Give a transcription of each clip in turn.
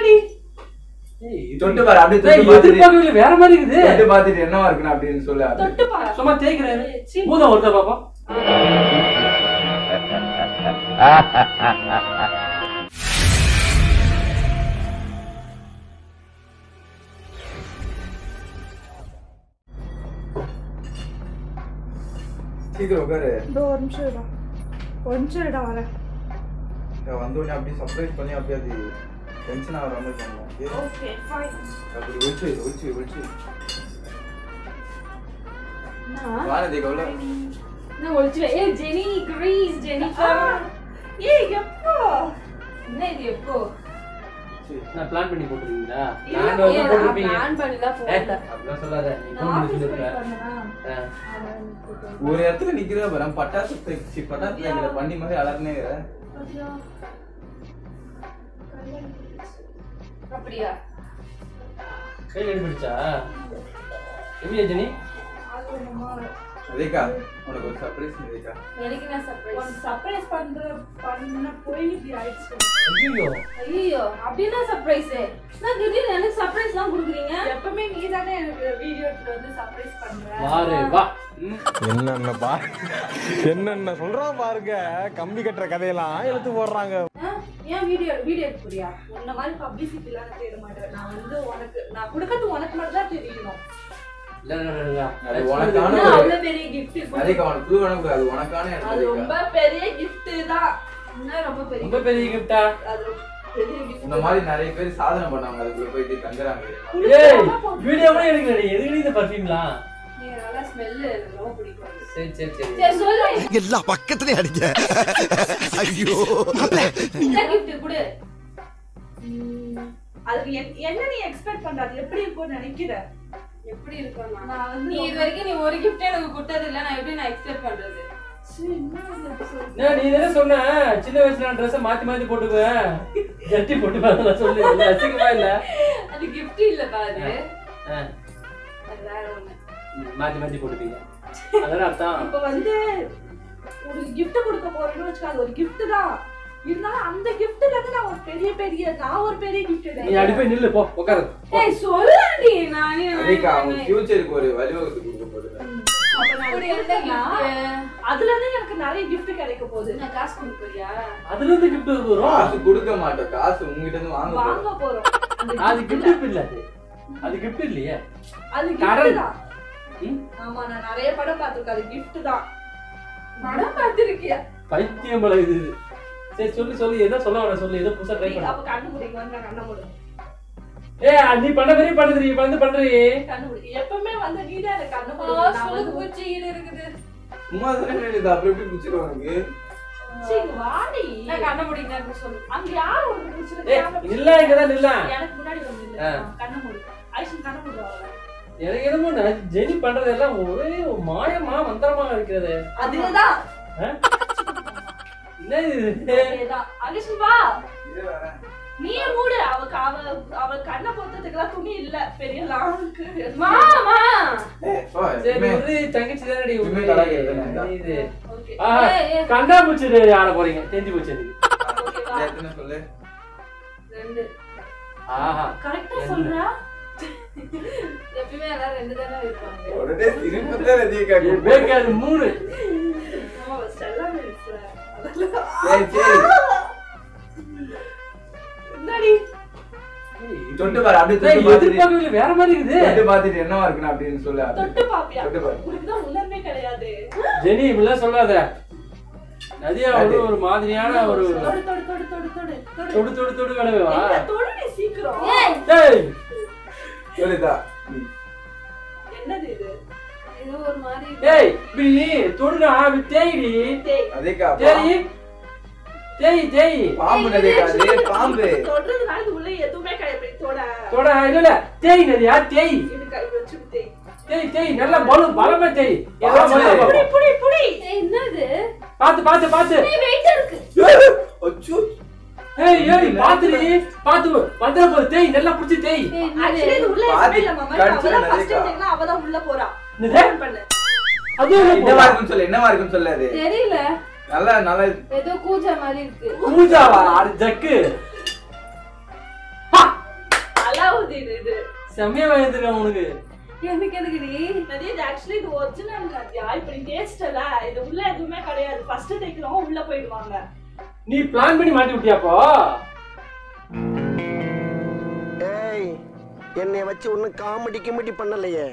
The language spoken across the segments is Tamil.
என்னடி ஏய், தொட்டு பாரு அப்படியே ஏய், தொட்டு பார்த்துட்டு எதிர்பார்க்கவே இல்ல, வேற மாதிரி இருக்குது தொட்டு பார்த்துட்டு என்னவா இருக்குன்னு அப்படின்னு சொல்லு அது. தொட்டு பாரு சும்மா தேய்க்கிறேன் சீ. பூதம் ஒருத்தா பாப்போம் சீக்கிரம் உட்காரு இந்த ஒரு நிமிஷம் இடா ஒரு நிமிஷம் இடா வரேன் இங்க வந்த உடனே அப்படியே சர்ப்ரைஸ் பண்ணி அப்படியே அது டென்ஷன் ஆகிற மாதிரி பண்ணலாம் ஏ, ஓகே ஃபைன் அப்படி ஒழிச்சு வை, ஒழிச்சு வை, ஒழிச்சு வை. வானதி கவுல நான் ஒழிச்சுவேன் ஏய் ஜெனி கிரீஸ் ஜெனிஃபர் ஏய் எப்போ என்ன இது எப்போ நான் பிளான் பண்ணி போட்டுருக்கீங்களா இல்ல, பிளான் வந்து ஏய், நான் போட்டுருப்பீங்க plan பண்ணிலாம் ஏய், போடல. அப்படிலாம் சொல்லாத நீ நான் phone பண்ணி ஆஃபீஸ் சொல்லிருக்க. போய் பண்ணனா ஆ. அவன் கூப்பிட்டு ஒரு இடத்துல நிக்கிறதா பாரு பட்டாசு தை- சி, பட்டாசு தைக்கிற பண்ணி மாதிரி அலர்னே பாத்தியா? அப்படியா கையில் அடிபடிச்சா எப்படியா ஜெனி அது ஒண்ணுமா ரேகா உனக்கு ஒரு சர்ப்ரைஸ் ரேகா எனக்கு என்ன சர்ப்ரைஸ் உன் சர்ப்ரைஸ் பண்ற பண்ண போய் இப்படி ஆயிடுச்சு ஐயோ ஐயோ அப்படின்னா சர்ப்ரைஸ் நான் திடீர்னு எனக்கு சர்ப்ரைஸ்லாம் கொடுக்குறீங்க எப்பவுமே நீ தானே எனக்கு வீடியோ எடுத்து வந்து சர்ப்ரைஸ் பண்ற வாரு வா ம். என்னென்ன பா என்னென்ன சொல்றான் பாருங்க கம்பி கட்டுற கதையெல்லாம் எடுத்து போடுறாங்க ஆ? ஏன் வீடியோ வீடியோ எடுக்க போறியா உன்ன மாதிரி பப்ளிசிட்டி எல்லாம் நான் தேட மாட்டேன் நான் வந்து உனக்கு நான் கொடுக்கறது உனக்கு மட்டும் தான் தெரியணும் இல்ல, இல்ல, இல்ல, இல்ல. அது உனக்கான என்ன ஒரு அவ்வளவு பெரிய gift ரேகா உனக்கு ப்ளூ வேணும் அது உனக்கான அது இடம் ரொம்ப ரேகா பெரிய gift தான் என்ன ரொம்ப பெரிய ரொம்ப பெரிய கிஃப்டா அது ரொம்ப பெரிய gift இந்த மாதிரி நிறைய பேர் சாதனை பண்ணாங்க அதுக்குள்ள போயிட்டு தங்குறாங்க ஏய் வீடியோ கூட எடுக்கல எதுக்கு இந்த பர்ஃபியூம்லாம் நீ நல்லா ஸ்மெல் எனக்கு ரொம்ப பிடிக்கும் அது. சரி சரி சரி சரி சொல்லு எல்லா பக்கத்துலயும் அடிங்க ஐயோ என்ன கிஃப்ட் கொடு உம், அதுக்கு என்- என்ன நீ எக்ஸ்பெக்ட் பண்ற அது எப்படி இருக்கும்னு நினைக்கிற எப்படி இருக்கும் நான் வந்து நீ இது வரைக்கும் நீ ஒரு கிஃப்ட் எனக்கு கொடுத்தது இல்ல நான் எப்படி நான் எக்ஸ்பெக்ட் பண்றது சரி, என்ன இது சொல்லு. என்ன, நீ தானே சொன்ன சின்ன வயசுல நான் ட்ரெஸ் மாத்தி மாத்தி போட்டுக்குவேன் ஜட்டி போட்டு நான் சொல்லி அசிங்கமா இல்ல அது கிஃப்ட் இல்ல பாரு ஆ, அது வேற ஒண்ணு ம், மாத்தி மாத்தி போட்டுப்பீங்க அதான் அர்த்தம் இப்ப வந்து ஒரு gift கொடுக்க போறேன்னு வச்சுக்கோ அது ஒரு gift தான் இருந்தாலும் அந்த giftல இருந்து நான் ஒரு பெரிய பெரிய நான் ஒரு பெரிய gift நீ அடி போய் நில்லு போ உட்காரு போ. ஏய் சொல்லுடி நானே ரேகா அவங்க ஃபியூச்சருக்கு ஒரு வழிவகுத்து கொடுக்க போகுது அப்ப நான் அப்படி அது என்ன கொடுத்தேன்னா, gift? அதுல இருந்து எனக்கு நிறைய gift கிடைக்க போகுது நான் காசு கொடுக்க போறியா அதுல இருந்து கிஃப்ட் வரும் காசு கொடுக்க மாட்டோம் காசு உங்ககிட்ட இருந்து வாங்க போறோம் வாங்க போறோம் அந்த அது gift கிஃப்ட் இல்ல அது அது கிஃப்ட் இல்லையே அது கடன். gift தான் ம்? ஆமா நான் நிறைய படம் பார்த்திருக்கேன் அது gift தான் படம் பார்த்திருக்கியா பைத்தியம் போல இது இது. சரி சொல்லு சொல்லு ஏதோ சொல்ல வர சொல்லு ஏதோ புதுசா ட்ரை பண்ண அப்ப கண்ணு முடிங்க வந்து நான் கண்ண முடியும் ஏய் நீ பண்ண மாதிரி பண்ணுறீ வந்து பண்றீ கண்ணு முடி எப்பவுமே வந்து நீ தான் எனக்கு கண்ணு ஆ, முடியும் நான் சுளுக்கு வந்து பூச்சி ஈடு இருக்குது சும்மா தானே இது அப்படி எப்படி பிடிச்சிடும் உனக்கு சீ, இங்க வாடி நான் கண்ண முடிங்க சொல்லு அங்க யார் உனக்கு பிடிச்சிருக்கு? ஏய் கேமரா இல்ல இங்கதான் நில்ல எனக்கு முன்னாடி வந்து நில்லு. ஆ. கண்ணு மூடு ஐஷன் கண்ணு மூடு அவளை. எனக்கு என்னமோ நான் ஜெனி பண்றது எல்லாம் ஒரே ஒரு மாயமா மந்திரமா இருக்கிறது அதுதான் என்ன இது அதேதான் ஐஷன் வா இதே வரேன். நீயே மூடு அவ அவ அவ கண்ணை பொத்ததுக்கெல்லாம் துணி இல்ல பெரிய லாவுக்கு மாமா ஏய், போ, சரி இனிமே- இது தங்கச்சி தானடி இனிமே கலாய்க்கிறது தானே. இது ஓகே ஆஹா ஏய், ஏய். கண்டா பூச்சி ஆட போறீங்க தெரிஞ்சு போச்சு எனக்கு ஓகேவா எத்தனை சொல்லு ரெண்டு ஆஹா கரெக்டா என்ன? சொல்றா எப்பயுமே எல்லாரும் ரெண்டு தானே இருப்பாங்க உடனே திரும்ப தான் ரேகா என் பேக்காது மூணு ஆமா ஸ்டெல்லா மில்ஸ்ல சரி சரி என்னடி தொட்டு பாரு அப்படியே ஏய், தொட்டு பார்த்துட்டு எதிர்பார்க்கவே இல்லை, வேற மாதிரி இருக்குது தொட்டு பார்த்துட்டு என்னவா இருக்குன்னு அப்படின்னு சொல்லு அது. தொட்டு பாப்பியா தொட்டு பாரு உனக்கு தான் உணர்வே கிடையாது ஜெனி இப்படிலாம் சொல்லாத நதியா ஒரு ஒரு மாதிரியான ஒரு தொடு தொடு தொடு தொடு தொடு தொடு தொடு தொடு தொடு கிடவேவா எங்க தொடு நீ சீக்கிரம் ஏய் சொல்லுதா ம். என்னது இது இது ஒரு மாதிரி ஏய் இப்படி தொடுடா இப்படி தேய்டி டேய் அதேக்கா தேய் தேய் தேய் பாம்பு நதிக்கா அது பாம்பு தொடுறதுனால இது உள்ள எதுவுமே கிடையாது தொட தொட இல்ல இல்ல தேய் நதியா தேய் இது கை வச்சு தேய் தேய் தேய் நல்லா பலு பலமா தேய் ஏதோ பாத்து. மாதிரி புடி பாப்போம். புடி புடி ஏய், என்னது பாத்து பாத்து பாத்து வெயிட் இருக்கு அச்சோ ஏய் ஏய் பாத்துடி பாத்து வந்துற போது தேய் நல்லா புடிச்சு தேய் ஏய், ஆக்சுவலி இது என்னது உள்ள பாதி எதுவுமே இல்ல மாமா கடிச்சு அவதான் நதிக்கா. ஃபர்ஸ்ட் டைம்ல அவ தான் உள்ள போறா என்னது? Open பண்ணு அதுவும் என்னவா இருக்குன்னு சொல்லு என்னவா இருக்குன்னு சொல்லு அது தெரியல நல்லா நல்லா ஏதோ கூஜா மாதிரி இருக்கு பூஜாவா அது ஜக்கு ஹா! இது இது செம்மையா வாங்கிருக்கான் உனக்கு எனக்கு எதுக்குடி நதியா இது ஆக்சுவலி இது ஒரிஜினல் நதியா இப்ப நீ டேஸ்டல இது உள்ள எதுவுமே கிடையாது ஃபர்ஸ்ட் தேய்க்கிறவங்க உள்ள போயிடுவாங்க நீ பிளான் பண்ணி மாட்டி விட்டியாப்போ ஏய் என்னை வச்சு ஒன்னும் காமெடி கிமெடி பண்ணலையே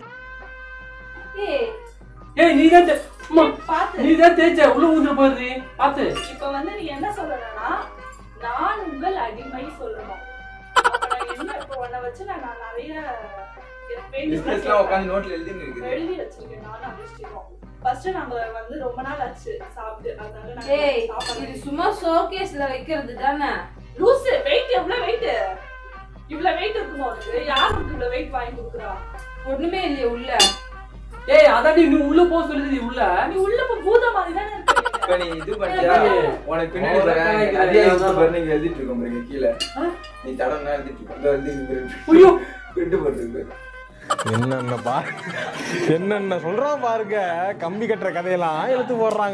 ஏய் ஏய் நீ தான் தே- அம்மா, பாத்து நீ தான் தேய்ச்ச உள்ள ஊந்துட்டு போயிடுறீ பாத்து இப்ப வந்து நீ என்ன சொல்லணும்னா நான் உங்கள் அடிமை சொல்லணும் அப்ப நான் என்ன இப்ப உன்னை வச்சு நான் நான் நிறைய எனக்கு painting பிசினஸ்லாம் உட்காந்து நோட்ல எழுதின்னு இருக்குது எழுதி வச்சிருக்கேன் நானும் அபிஷ்டிக்கும் ஃபர்ஸ்ட் நாங்க வந்து ரொம்ப நாள் ஆச்சு சாப்பிட்டு அதனால நாங்க ஏய் சாப்பாடு இது சும்மா ஷோகேஸ்ல வைக்கிறது தானே லூசு வெயிட் எவ்வளவு வெயிட் இவ்வளவு வெயிட் இருக்குமா உனக்கு யார் உனக்கு இவ்வளவு வெயிட் வாங்கி கொடுக்குறா ஒண்ணுமே இல்லையே உள்ள ஏய் அதாண்டி நீ உள்ள போக சொல்லுது உள்ள நீ உள்ள இப்ப பூத மாதிரி தானே இருக்க இப்ப நீ இது பண்ணியா உனக்கு பின்னாடி அவ்வளவு பாரு, கணக்கு நிறைய இல்லை, யூடியூபர் நீங்க எழுதிட்டு இருக்கோம் பாருங்க கீழே நீ தடவை எழுதிட்டு இருக்கோம் இதோ எழுதி ஐயோ பிரிண்ட் போட்டுருக்கு என்னென்ன பா என்னென்ன சொல்றான் பாருங்க கம்பி கட்டுற கதையெல்லாம் இழுத்து போடுறாங்க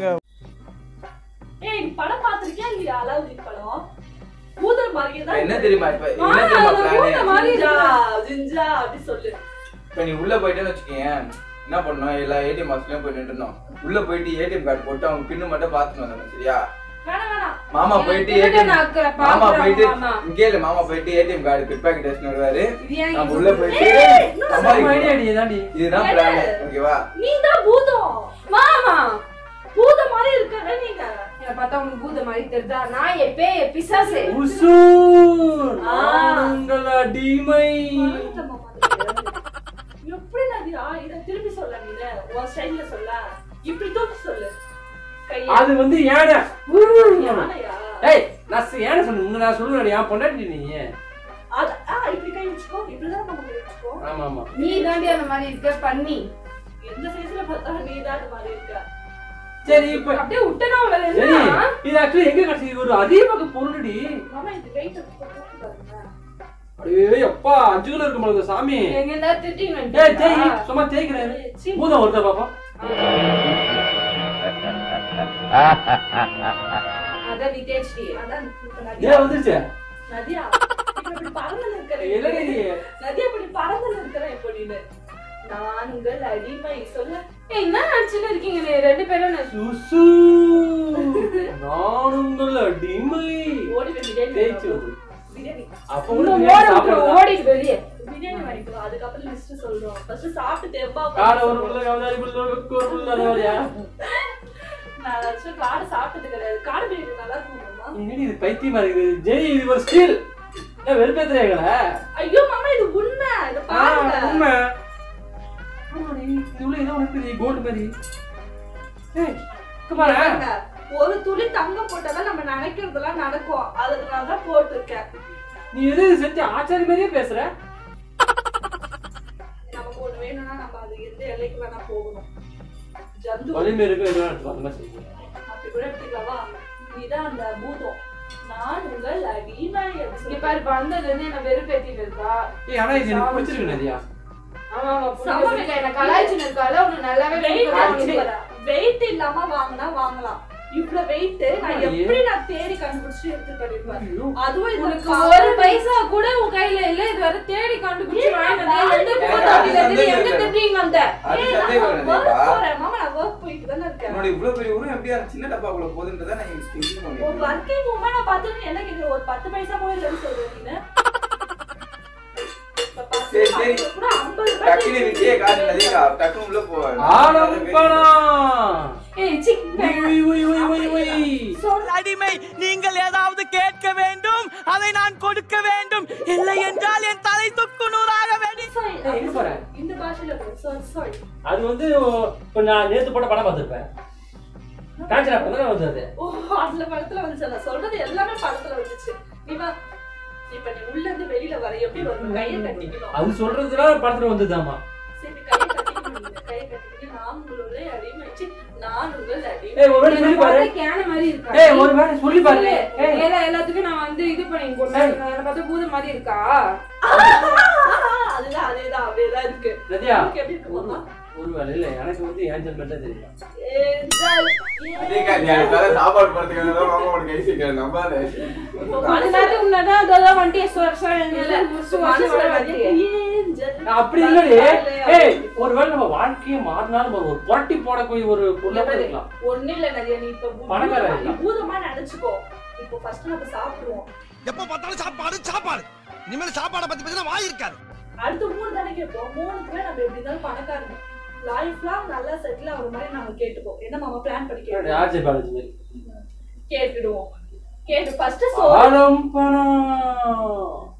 ஏய் நீ படம் பாத்திருக்கியா இல்லையா அலாவுதீன் படம் பூதர் மாதிரியே தான் என்ன தெரியுமா இப்ப ஆ, என்ன தெரியுமா அது பூத பிளான் மாதிரி ஜிஞ்சா ஜிஞ்சா அப்படி சொல்லு இப்ப நீ உள்ள போயிட்டேன்னு வச்சுக்கோங்க என்ன பண்ணணும் எல்லா ஏடிஎம் மாஸ்லயும் போய் நின்றுனோம் உள்ள போயிட்டு ஏடிஎம் கார்டு போட்டு அவங்க பின்னு மட்டும் பாத்துட்டு வந்தோம் சரியா வேணாம் வேணாம் மாமா போயிட்டு எனக்கு ஏடிஎம் நான் அக்கறை மாமா பாக்குறேன் போயிட்டு மாமா. இங்கே இல்ல மாமா போயிட்டு ஏடிஎம் கார்டு பிட் பாக்கெட் எடுத்துன்னு வருவாரு இது ஏன் நம்ம இங்க உள்ள போயிட்டு ஏய், இன்னும் செம்ம சம்பாதிக்கணும். ஐடியா அடி இதாண்டி இதுதான் பிளான் ஓகேவா நீ தான் பூதம் மாமா பூத மாதிரி இருக்கல நீங்க என்ன பார்த்தா உனக்கு பூத மாதிரி தெரியுதா நான் எப்பே பிசாசு உசூர் ஆ. உங்கள் அடிமை மறந்துட்டேன் மாமா அதுக்கு. எப்படி நதியா இத திருப்பி சொல்ல நீ உன் ஸ்டைல்ல சொல்ல இப்படி தூக்கி சொல்லு கையை அது வந்து யானை யானையா ஏய் நான் ச- யானை சொன்ன உங்க நான் சொல்லுவேன் என் பொண்டாட்டி நீ அது ஆ இப்படி கை வச்சுக்கோ இப்படிதான் நம்ம கை வச்சுக்கோ ஆமா ஆமா நீ தாண்டி அந்த மாதிரி இருக்க பண்ணி எந்த சைஸ்ல பார்த்தாலும் நீ தான் அது மாதிரி இருக்க சரி இப்ப அப்படியே விட்டனா உள்ள சரி என்ன இது ஆக்சுவலி எங்க கிடைச்சது ஒரு அதே பக்கம் பொருளுடி மாமா இது வெயிட் பாருங்க அடே அப்பா அஞ்சு கிலோ இருக்கு போல சாமி எங்க இருந்தா திட்டிங்க ஏய் தேய் சும்மா தேய்க்கிறேன் சீ. பூதம் வருதா பாப்பா அதான் நீ தேய்ச்சிட்டி அதான் இப்ப ஏன் நதியா வந்துருச்சு நதியா இப்ப இப்படி பறந்துல இருக்கிற இல்லடி நீ நதியா இப்படி பறந்துல இருக்கிற இப்போ நீனு நான் உங்கள் அடிமை சொல்ல ஏய் என்ன நினைச்சுட்டு இருக்கீங்க நீ ரெண்டு பேரும் நான் சுசு நான் உங்கள் அடிமை ஓடி போய் பிரியாணி தேய்ச்சு வாங்கிக்கோ. பிரியாணி அப்ப இன்னும் உள்ள ஓட விட்டுரு, சாப்பிடுறதா ஓடிட்டு வெளியே பிரியாணி வாங்கிக்கலாம் அதுக்கப்புறம் லிஸ்ட் சொல்றோம் ஃபர்ஸ்ட் சாப்பிட்டு தெம்பா காட ஒரு புள்ள கவதாரி புள்ள ஒரு புள்ள அரைவாரியா நான் ஆக்சுவலி காடு சாப்பிட்டது கிடையாது காடு பிரியாணி நல்லா இருக்குமா என்னடி இது பைத்தியமா இருக்குது ஜெய் இது ஒரு ஸ்டீல் ஏன் வெறுப்பேத்துறீங்களா ஐயோ மாமா இது உண்மை இது ஆ, பாருங்க உண்மை ஆமாடி, இது உள்ள ஏதோ இருக்குது கோல்டு மாதிரி ஏய் குமாரா பாருங்க, ஒரு துளி தங்கம் போட்டாதான் நம்ம நினைக்கிறதெல்லாம் நடக்கும் அதுக்கு தான் போட்டிருக்கேன் நீ எது செஞ்சு ஆச்சாரி மாதிரியே பேசுற நமக்கு ஒண்ணு வேணும்னா நம்ம அது எந்த எல்லைக்கு வேணா போகணும் ஜந்து வலிமை இருக்கு எதுவும் எடுத்துக்கோ அந்த மாதிரி செய்யுங்க. அப்படி கூட எடுத்துக்கலாமா நீதான் அந்த பூதம் நான் உங்கள் அடிமை அப்படி இங்க சொல்லி பாரு வந்ததுல இருந்து என்ன வெறுப்பேத்திட்டு இருக்கா ஏய் ஆனா இது எனக்கு பிடிச்சிருக்கு நதியா ஆமா ஆமா செம புரியுது. என்ன கலாய்ச்சின்னு இருக்கால உனக்கு நல்லாவே பிடிக்கும். வெயிட் இல்லாம வாங்கினா வாங்கலாம் இவ்வளவு வெயிட் நான் ஆமாடி. எப்படி நான் தேடி கண்டுபிடிச்சு எடுத்து பண்ணிருப்பேன் அதுவும் இது உனக்கு ஒரு பைசா கூட உன் கையில இல்ல இது வரை தேடி கண்டுபிடிச்சு வாங்கிட்டு வந்தா எந்த பூத்தாட்டில இருந்து எங்க திட்டிங்க வந்த அது சந்தேகம் ஒர்க் இல்லையா போறேன் மாமா நான் ஒர்க் போயிட்டு தானே இருக்கேன் என்னோட இவ்வளவு பெரிய உருவம் எப்படியா சின்ன டப்பாக்குள்ள போகுதுன்றதை நான் திங்க் உன் பண்ணிருக்கேன் ஒர்க்கிங் உமனை பார்த்துட்டு என்ன கேக்குற ஒரு பத்து பைசா கூட இல்லைன்னு சொல்ற நீனு இப்ப பத்து சரி, சரி. பத்து கூட ஐம்பது ரூபாய் டக்குனு விஜய காட்டு நதிகா டக்குனு உள்ள போவேன் ஆடம் பணம் ஏய் சிக் உய் உய் உய் உய் உய் அடிமை நீங்கள் ஏதாவது கேட்க வேண்டும் அதை நான் கொடுக்க வேண்டும் இல்லை என்றால் என் தலை துக்கு நூறாக வேண்டும் Sorry, ஏய், எங்க போற? இந்த பாஷையில சாரி சாரி அது வந்து இப்போ நான் நேத்து போட்ட படம் பார்த்திருப்பேன் காஞ்சனா படம் தானே வந்து அது ஓ அதுல படத்துல வந்துச்சு நான் சொல்றது எல்லாமே படத்துல வந்துச்சு நீ வா இப்ப நீ உள்ள இருந்து வெளியில வர எப்படி வரும் கையை கட்டிக்கணும் அது சொல்றதுலாம் படத்துல வந்ததாமா சரி கையை கட்டிக்கணும் நீங்க. கையை கட்டிக்கிட்டு நான் உங்களுடைய அடிமைச்சு நான் உங்கள் அடிமை ஏய் ஒரு வேளை சொல்லி பாரு கேன மாதிரி இருக்கா ஏய் ஒரு வேளை சொல்லி பாரு ஏய் எல்லா எல்லாத்துக்கும் நான் வந்து இது பண்ணி கொடுத்தேன் என்ன பார்த்தா பூதம் மாதிரி இருக்கா அதுதான் அதேதான் அப்படியேதான் இருக்கு நதியா உனக்கு எப்படி இருக்கு மாமா ஒருவேளை இல்ல எனக்கு வந்து ஏஞ்சல் மட்டும் தெரியும் ஏஞ்சல் அதேக்கா, நீ அதுக்காக சாப்பாடு போறதுக்காக தான் மாமா உனக்கு கை சீக்கிரம் நம்பாத. அது நேரத்துக்கு முன்னாடி அதெல்லாம் வந்துட்டு சொர சொர இல்ல, மனசுல வந்து ஏஞ்சல் அப்படி இல்லடி ஏய் ஒருவேளை நம்ம வாழ்க்கையை மாறினாலும் நம்ம ஒரு புரட்டி போடக்கூடிய ஒரு பொருளா கூட இருக்கலாம் ஒண்ணு இல்ல நதியா நீ இப்ப பூ- பணக்கார பூதமா- இல்ல. நீ பூதமா நினைச்சுக்கோ இப்போ ஃபர்ஸ்ட் நம்ம சாப்பிடுவோம் எப்ப பார்த்தாலும் சாப்பாடு சாப்பாடு இனிமேல் சாப்பாடை பத்தி பத்தி வாய் இருக்காது அடுத்த மூணு தானே கேட்போம் மூணுக்குமே நம்ம எப்படி இருந்தாலும் பணக்காரங்க லைஃப் லாங் நல்லா செட்டில் ஆகுற மாதிரி நாங்க கேட்டுப்போம் என்ன மாமா பிளான் பண்ணி கேட்டுவோம் ஆர்ஜி பாலாஜி மாதிரி கேட்டுடுவோம் கேட்டு ஃபர்ஸ்ட் சோறு ஆலம் பணம்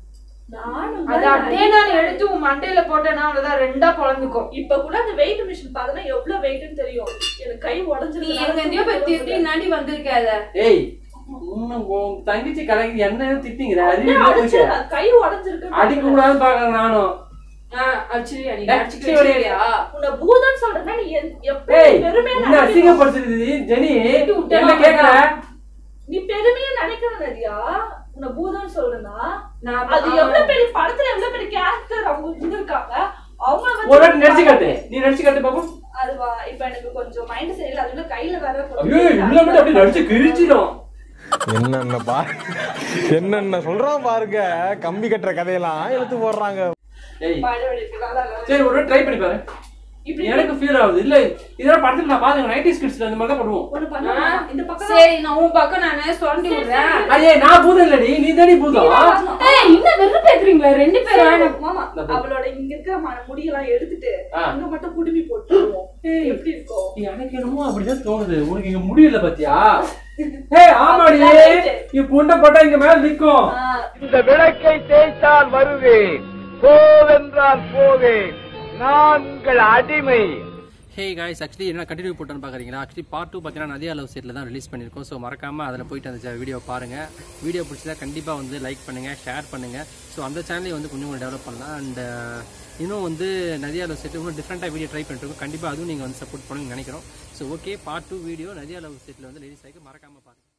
நானும் அது அப்படியே நான் எடுத்து உன் மண்டையில போட்டேன்னா அவ்வளவுதான் ரெண்டா பொழந்துக்கும் இப்ப கூட அந்த வெயிட் மிஷின் பார்த்தனா எவ்வளவு வெயிட்னு தெரியும் எனக்கு கை நீ உடஞ்சிருக்கு எங்க எங்கேயோ போய் திருட்டு நாடி வந்திருக்காத ஏய் உன்னை உன் தங்கச்சி கலக்கி என்ன திட்டிங்கிற அறிவு அப்படியே இல்ல அடிச்சு உனக்கு. கை உடஞ்சிருக்கு அடிக்க கூடாதுன்னு பாக்குறேன் நானும் அடிச்சிருவியா நீ ஏய், அடிச்சுட்டு சரி, வச்சிருவியா உன்னை பூதம் சொல்றேன்னா நீ என்- ஏய் எப்படி பெருமையா என்ன நினைக்கணும். அசிங்கப்படுத்துறது ஜெனி விட்டா என்ன கேக்குற நீ பெருமையா நினைக்கணும் நதியா உன்னை பூதம் சொல்றேன்னா நான் அது எவ்வளவு பெரிய படத்துல எவ்வளவு பெரிய கேரக்டர் அவங்க இருந்திருக்காங்க அவங்க வந்து- ஒரு வாட்டி நடிச்சு காட்டு நீ நடிச்சு காட்டு பாப்போம் அதுவா இப்ப எனக்கு கொஞ்சம் மைண்ட் சரியில்லை அதுல கையில வேற ஐயோ உள்ள மட்டும் அப்படியே நடிச்சு கிழிச்சிடும் என்னென்ன பா என்னென்ன சொல்றான் பாருங்க கம்பி கட்டுற கதையெல்லாம் இழுத்து போடுறாங்க ஏய் பழவெளி இருக்கு நல்லா இல்ல. சரி ஒரு ட்ரை பண்ணி பாரு இப்படி எனக்கு ஃபீல் ஆகுது இல்ல இதெல்லாம் படத்துல நான் பாத்துங்க நைன்டி கிட்ஸ்ல அந்த மாதிரி தான் பண்ணுவோம் ஒண்ணு பண்ணுமா இந்த பக்கம் சரி நான் உன் பக்கம் நானே சுரண்டி விடுறேன் அடே நான் பூதம் இல்லடி நீ தானே பூதம் ஏய் இன்னும் வெறும் பேசுறீங்களா ரெண்டு பேரும் எனக்கு மாமா இந்த பக்கம். அவளோட இங்க இருக்கிற ம- முடியெல்லாம் எடுத்துட்டு ஆ. அங்க மட்டும் குடுமி போட்டுருவோம் எப்படி இருக்கும் எனக்கு என்னமோ அப்படிதான் தோணுது உனக்கு இங்க முடியல பாத்தியா ஏய் ஆமாடி நீ புண்டை போட்டா இங்க மேல நிக்கும் இந்த விளக்கை தேய்த்தால் வருவேன் போவென்றால் போவேன் நான் உங்கள் அடிமை ஹே காய்ஸ் ஆக்சுவலி என்ன கண்டினியூ போட்டோன்னு பார்க்குறீங்களா ஆக்சுவலி பார்ட் டூ பார்த்தீங்கன்னா நதியா லவ் செட்டில் தான் ரிலீஸ் பண்ணியிருக்கோம் ஸோ மறக்காமல் அதில் போயிட்டு அந்த வீடியோ பாருங்கள் வீடியோ பிடிச்சதா கண்டிப்பாக வந்து லைக் பண்ணுங்கள் ஷேர் பண்ணுங்கள் ஸோ அந்த சேனலையும் வந்து கொஞ்சம் கொஞ்சம் டெவலப் பண்ணலாம் அண்ட் இன்னும் வந்து நதியா லவ் செட் இன்னும் டிஃப்ரெண்ட்டாக வீடியோ ட்ரை பண்ணிருக்கோம் கண்டிப்பாக அதுவும் நீங்கள் வந்து சப்போர்ட் பண்ணுங்கன்னு நினைக்கிறோம் so okay part two video Nadiya love செட்டில் வந்து ரிலீஸ் ஆகி மறக்காமல் பாருங்கள்